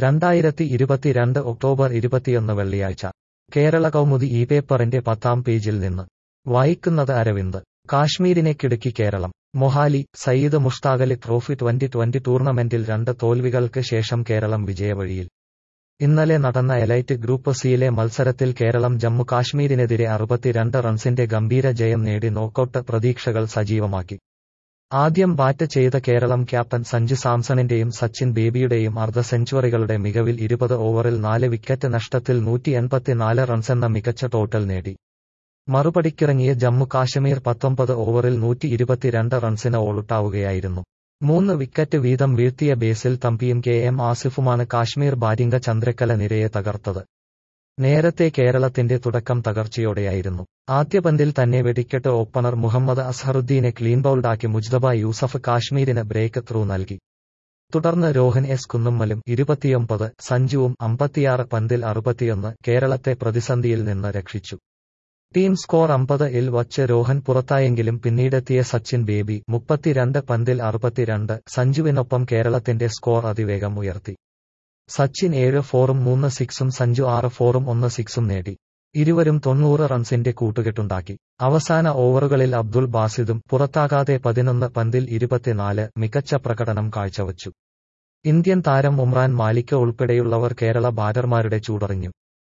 രണ്ടായിരത്തി ഇരുപത്തിരണ്ട് ഒക്ടോബർ ഇരുപത്തിയൊന്ന് വെള്ളിയാഴ്ച കേരള കൗമുദി ഈ പേപ്പറിന്റെ പത്താം പേജിൽ നിന്ന് വായിക്കുന്നത് അരവിന്ദ് കാശ്മീരിനെ കിടുക്കി Keralam Mohali Syed Mushtaq Ali trophy twenty twenty ടൂർണമെന്റിൽ രണ്ട് തോൽവികൾക്ക് ശേഷം കേരളം വിജയവഴിയിൽ ഇന്നലെ നടന്ന എലൈറ്റ് ഗ്രൂപ്പ് സിയിലെ മത്സരത്തിൽ കേരളം ജമ്മു കാശ്മീരിനെതിരെ അറുപത്തിരണ്ട് റൺസിന്റെ ഗംഭീര ജയം നേടി നോക്കൌട്ട് പ്രതീക്ഷകൾ സജീവമാക്കി ആദ്യം ബാറ്റ് ചെയ്ത കേരളം ക്യാപ്റ്റൻ സഞ്ജു സാംസണിന്റെയും സച്ചിൻ ബേബിയുടെയും അർദ്ധ സെഞ്ചുറികളുടെ മികവിൽ ഇരുപത് ഓവറിൽ നാല് വിക്കറ്റ് നഷ്ടത്തിൽ നൂറ്റി എൺപത്തിനാല് റൺസെന്ന മികച്ച ടോട്ടൽ നേടി മറുപടിക്കിറങ്ങിയ ജമ്മു കാശ്മീർ പത്തൊമ്പത് ഓവറിൽ നൂറ്റി ഇരുപത്തിരണ്ട് റൺസിന് ഓളുട്ടാവുകയായിരുന്നു മൂന്ന് വിക്കറ്റ് വീതം വീഴ്ത്തിയ ബേസിൽ തമ്പിയും കെ എം ആസിഫുമാണ് കാശ്മീർ ബാറ്റിംഗ ചന്ദ്രക്കല നിരയെ തകർത്തത് നേരത്തെ കേരളത്തിന്റെ തുടക്കം തകർച്ചയോടെയായിരുന്നു ആദ്യ പന്തിൽ തന്നെ വെടിക്കെട്ട് ഓപ്പണർ മുഹമ്മദ് അസ്ഹറുദ്ദീനെ ക്ലീൻ ബൌൾഡാക്കി മുജ്തബ യൂസഫ് കാശ്മീരിന് ബ്രേക്ക് ത്രൂ നൽകി തുടർന്ന് രോഹൻ എസ് കുന്നുമ്മലും ഇരുപത്തിയൊമ്പത് സഞ്ജുവും അമ്പത്തിയാറ് പന്തിൽ അറുപത്തിയൊന്ന് കേരളത്തെ പ്രതിസന്ധിയിൽ നിന്ന് രക്ഷിച്ചു ടീം സ്കോർ അമ്പത് ഇൽ വച്ച് രോഹൻ പുറത്തായെങ്കിലും പിന്നീടെത്തിയ സച്ചിൻ ബേബി മുപ്പത്തിരണ്ട് പന്തിൽ അറുപത്തിരണ്ട് സഞ്ജുവിനൊപ്പം കേരളത്തിന്റെ സ്കോർ അതിവേഗം ഉയർത്തി സച്ചിൻ ഏഴ് ഫോറും മൂന്ന് സിക്സും സഞ്ജു ആറ് ഫോറും ഒന്ന് സിക്സും നേടി ഇരുവരും തൊണ്ണൂറ് റൺസിന്റെ കൂട്ടുകെട്ടുണ്ടാക്കി അവസാന ഓവറുകളിൽ അബ്ദുൾ ബാസിദും പുറത്താകാതെ പതിനൊന്ന് പന്തിൽ ഇരുപത്തിനാല് മികച്ച പ്രകടനം കാഴ്ചവച്ചു ഇന്ത്യൻ താരം ഉമ്രാൻ മാലിക് ഉൾപ്പെടെയുള്ളവർ കേരള ബാറ്റർമാരുടെ ചൂടറിഞ്ഞു